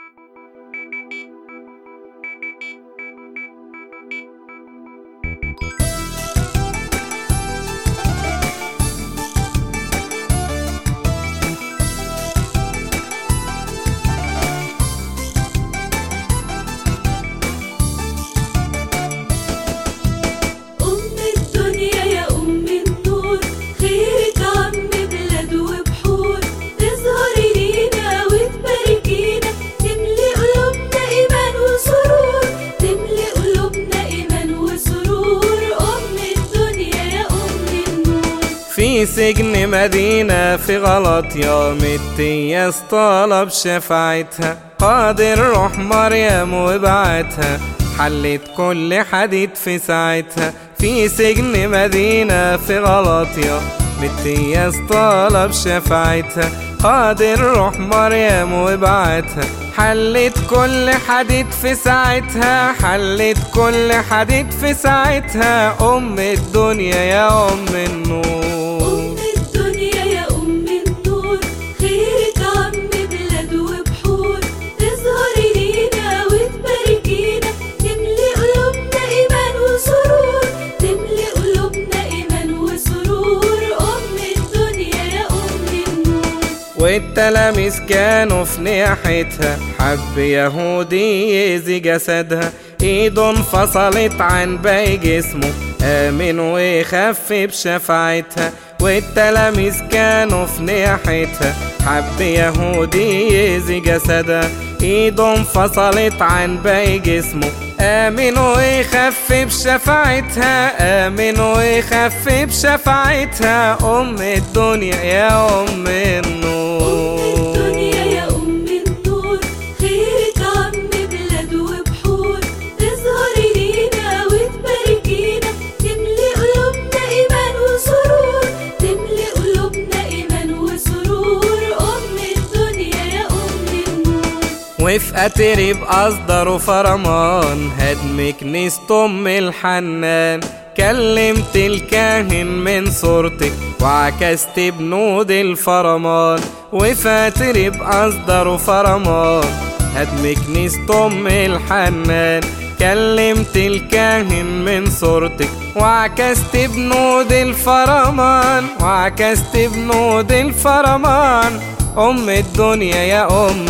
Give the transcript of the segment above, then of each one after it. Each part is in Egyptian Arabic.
أم الدنيا يا أم النور خيرك عم بلاد وبحور تظهري لينا وتباركينا تملي قلوبنا إيمان وسرور تملي قلوبنا إيمان وسرور أم الدنيا يا أم النور في سجن مدينة في غلط يا متياس طلب شفاعتها قادر روح مريم وبعتها حلت كل حديد في ساعتها في سجن مدينة في غلط يا متياس طلب شفاعتها قادر روح مريم وبعتها حلت كل حديد في ساعتها حلت كل حديد في ساعتها أم الدنيا يا أم النور أم الدنيا يا أم النور خيرك عم بلاد وبحور تظهري لينا وتباركينا تملي قلوبنا إيمان وسرور تملي قلوبنا إيمان وسرور أم الدنيا يا أم النور والتلاميذ كانوا في ناحيتها حب يهودي يأذي جسدها ايده انفصلت عن باقي جسمه آمن وخف بشفاعتها والتلاميذ كانوا في ناحيتها حب يهودي يأذي جسدها ايده انفصلت عن باقي جسمه آمن ويخف بشفاعتها آمن ويخف بشفاعتها أم الدنيا يا أم النور الدنيا يا أم النور خيرك عم بلاد وبحور تظهري لينا وتباركينا تملي قلوبنا إيمان وسرور تملي قلوبنا إيمان وسرور أم الدنيا يا أم النور وفي أترب أصدر فرمان هدم كنيسة أم الحنان كلمت الكاهن من صورتك وعكست بنود الفرمان وفي أترب أصدر فرمان هدم كنيسة أم الحنان كلمت الكاهن من صورتك وعكست بنود الفرمان وعكست بنود الفرمان أم الدنيا يا أم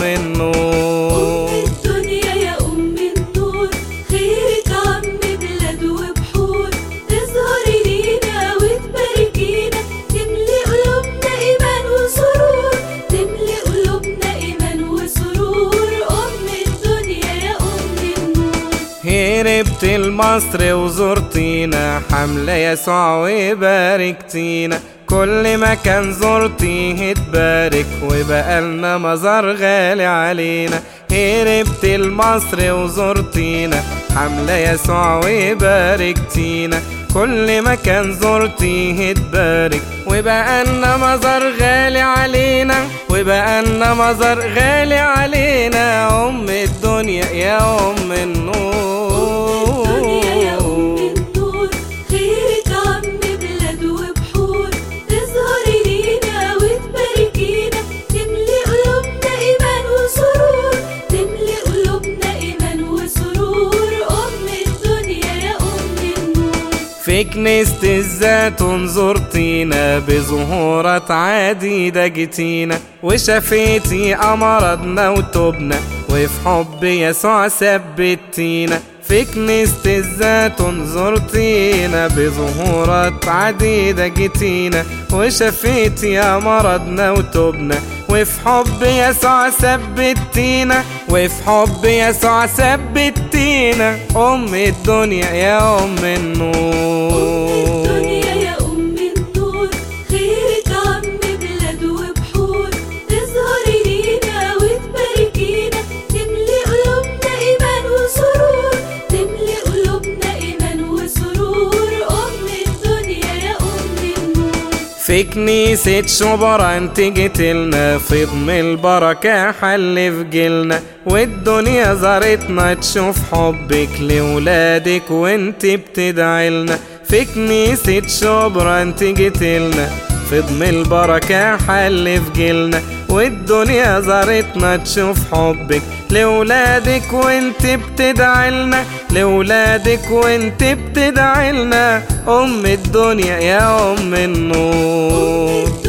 النور الدنيا يا أم النور خيرك عم بلاد وبحور تظهري لينا وتباركينا تملي قلوبنا إيمان وسرور تملي قلوبنا إيمان وسرور أم الدنيا يا أم النور هربت لمصر وزرتينا حملة يسوع وباركتينا كل مكان زرتيه اتبارك وبقالنا مزار غالي علينا هربت لمصر وزرتينا حملة يسوع وباركتينا كل مكان زرتيه اتبارك وبقالنا مزار غالي علينا وبقالنا مزار غالي علينا أم الدنيا يا أم الدنيا يا أم النور النور خيرك عم بلاد وبحور تظهري لينا وتباركينا تملي قلوبنا إيمان وسرور تملي قلوبنا إيمان وسرور أم الدنيا يا أم النور في كنيسة الزيتون زرتينا بظهورات عديدة جتينا وشفيتي أمراضنا وتوبنا وفي حب يسوع ثبتينا في كنيسة الزيتون زرتينا بظهورات عديدة جتينا وشفيتي أمراضنا وتوبنا وفي حب يسوع ثبتينا وفي حب يسوع ثبتينا أم الدنيا يا أم النور الدنيا يا أم النور خيرك عم بلاد وبحور تظهري لينا وتباركينا تملي قلوبنا إيمان وسرور تملي قلوبنا إيمان وسرور أم الدنيا يا أم النور في كنيسة شبرا انت جيتلنا في ضم البركة حل في جيلنا والدنيا زارتنا تشوف حبك لولادك وانت بتدعيلنا في كنيسة شبرا انت جيتلنا فضم البركة حل في جيلنا والدنيا زارتنا تشوف حبك لولادك وانت بتدعيلنا لولادك وانت بتدعيلنا ام الدنيا يا ام النور